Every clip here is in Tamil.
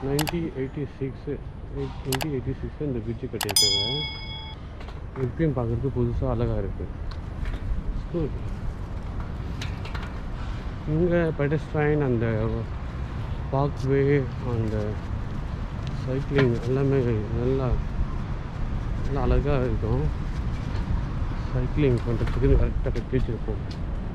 Nineteen eighty six eight nineteen eighty six இந்த பிரிட்ஜு கட்டியிருக்காங்க இப்பயும் பார்க்குறதுக்கு புதுசாக அழகாக இருக்குது ஸ்கூல் இங்கே பெடஸ்ட்ரைன் அந்த வாக்வே அந்த சைக்கிளிங் எல்லாமே நல்லா நல்லா அழகாக இருக்கும் சைக்கிளிங் பண்ணுறதுக்கு கரெக்டாக கட்டி வச்சுருப்போம்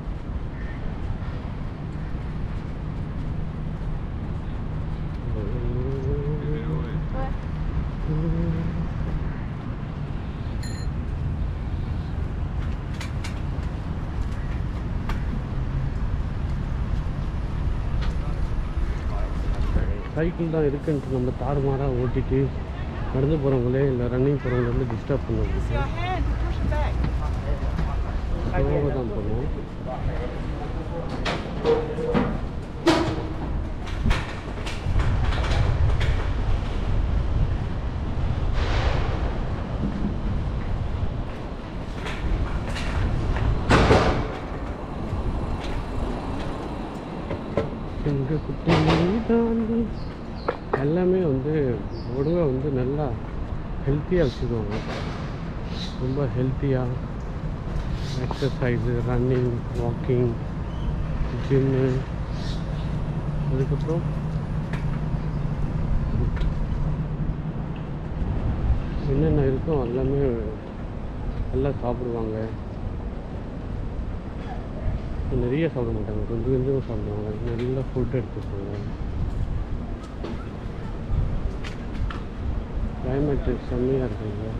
சைக்கிள் தான் இருக்குன்ட்டு நம்ம தாறுமாறாக ஓட்டிட்டு நடந்து போகிறவங்களே இல்லை ரன்னிங் போகிறவங்கள வந்து டிஸ்டர்ப் It's your பண்ணுறது hand to push it back. ஸ்லோவாக தான் போகணும் சிங்கக்குட்டி நீதான் நீ. எல்லாமே வந்து உடம்பை வந்து நல்லா ஹெல்த்தியாக வச்சுக்குவாங்க ரொம்ப ஹெல்த்தியாக எக்ஸசைஸு ரன்னிங் வாக்கிங் ஜிம்மு அதுக்கப்புறம் என்னென்ன இருக்கோ எல்லாமே நல்லா சாப்பிடுவாங்க நிறைய சாப்பிட மாட்டாங்க கொஞ்சம் கொஞ்சம் சாப்பிடுவாங்க நல்ல ஃபுட் எடுத்துப்பாங்க கிளைமேட்டு செம்மையாக இருக்குங்க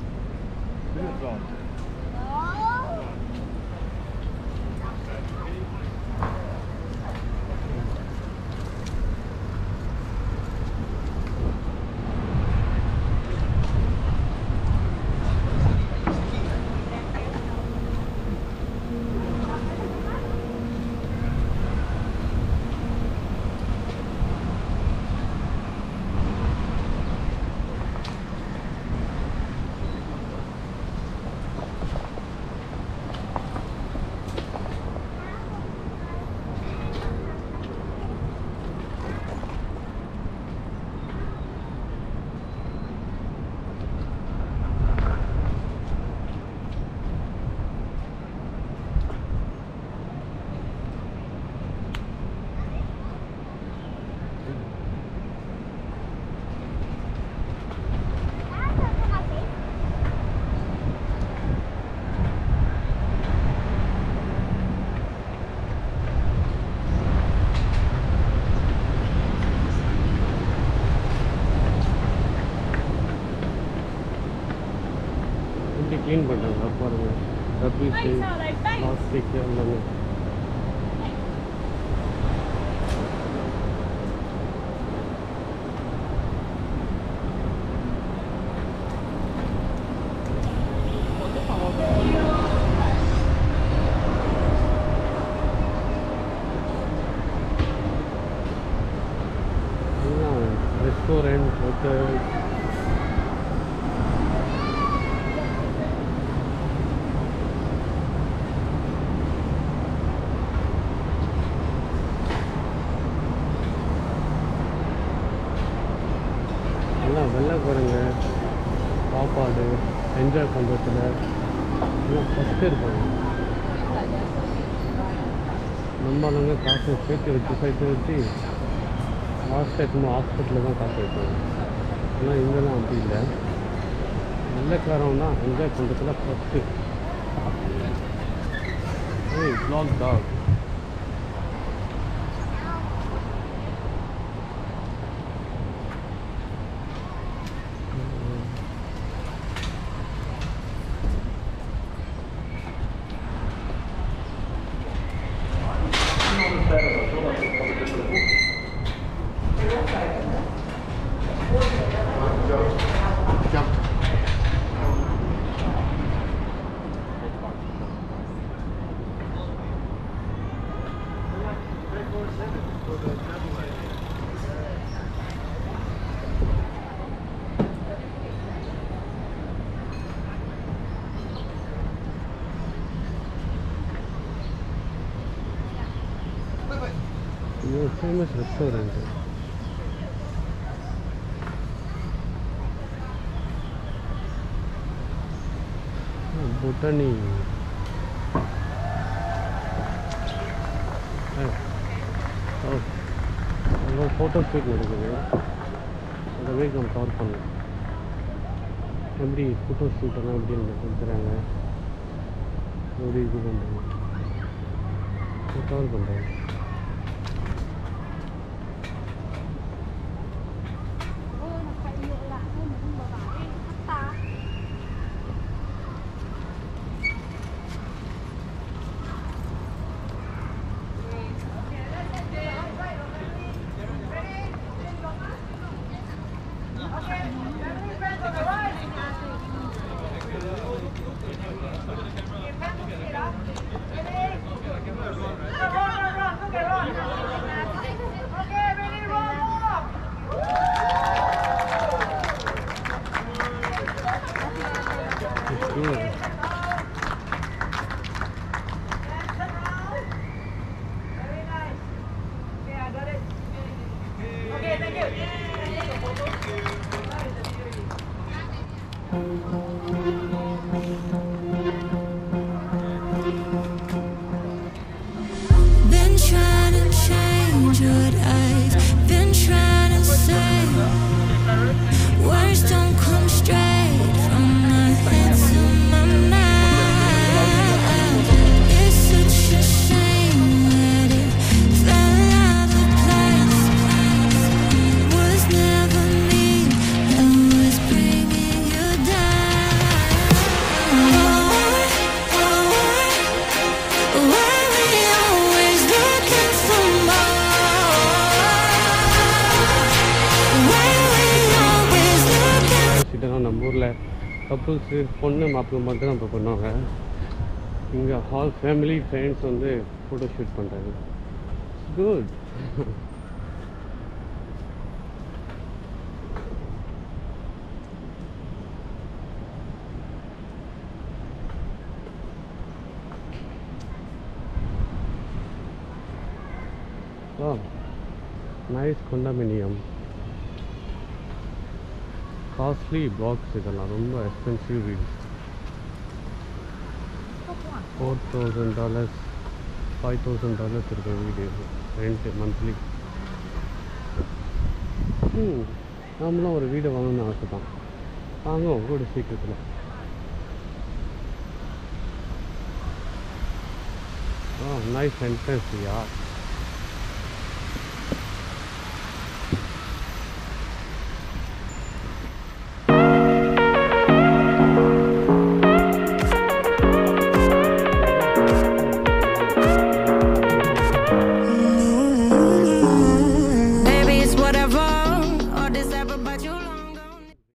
எப்படி க்ளீன் பண்ணுறாங்க பாருங்க ரப்பீஸு பிளாஸ்டிக் எல்லாமே எல்லாம் ரெஸ்டாரண்ட் ஹோட்டல் எல்லாம் வெள்ளைக்காரங்க சாப்பாடு என்ஜாய் பண்ணுறதுல எல்லாம் ஃபஸ்ட்டு இருப்பாங்க நம்ம ஆளுங்க காசு சேர்த்து வச்சு சேர்த்து வச்சு லாஸ்ட் டைம் ஹாஸ்பிட்டலில் தான் காசு வைப்பாங்க ஆனால் இங்கெல்லாம் அப்படி இல்லை வெள்ளைக்காரன் தான் என்ஜாய் பண்ணுறதுல ஃபஸ்ட்டு ஏய் ப்ளாக் டாக் இது ஃபேமஸ் ரெஸ்டாரண்ட்டு புட்டனி அங்கே ஃபோட்டோ ஷூட் நடக்குது அந்த வீக் நம்ம கவர் பண்ணலாம் எப்படி ஃபோட்டோ ஷூட்டெல்லாம் எப்படி நம்ம கொடுக்குறாங்க எப்படி இது பண்ணுறாங்க கவர் பண்ணுறாங்க Ôi, nó phải nhựa lại thôi mà không bảo bảo em cắt ta. Good. Been trying to change what I've been trying to say. Words don't come straight from my head to my mouth. It's such a shame that it fell out of place. Was never me that was bringing you down. Why we always looking for more? Why we always looking ஷூட்டெல்லாம் நம்ம ஊரில் கப்புள்ஸு பொண்ணு மாப்பிள்ளை மட்டும் நம்ம பண்ணுவாங்க இங்கே ஹால் ஃபேமிலி ஃப்ரெண்ட்ஸ் வந்து ஃபோட்டோ ஷூட் பண்ணுறாங்க good oh nice condominium costly box இதெல்லாம் ரொம்ப எக்ஸ்பென்சிவ் வீடு four thousand dollars five thousand dollars இருக்கிற வீடு ரெண்ட்டு மந்த்லி ம் நாமளும் ஒரு வீடு வாங்கணும்னு ஆசை தான் வாங்குவோம் கூட சீக்கிரத்தில் ஆ நைஸ் என்ட்ரன்ஸ் யா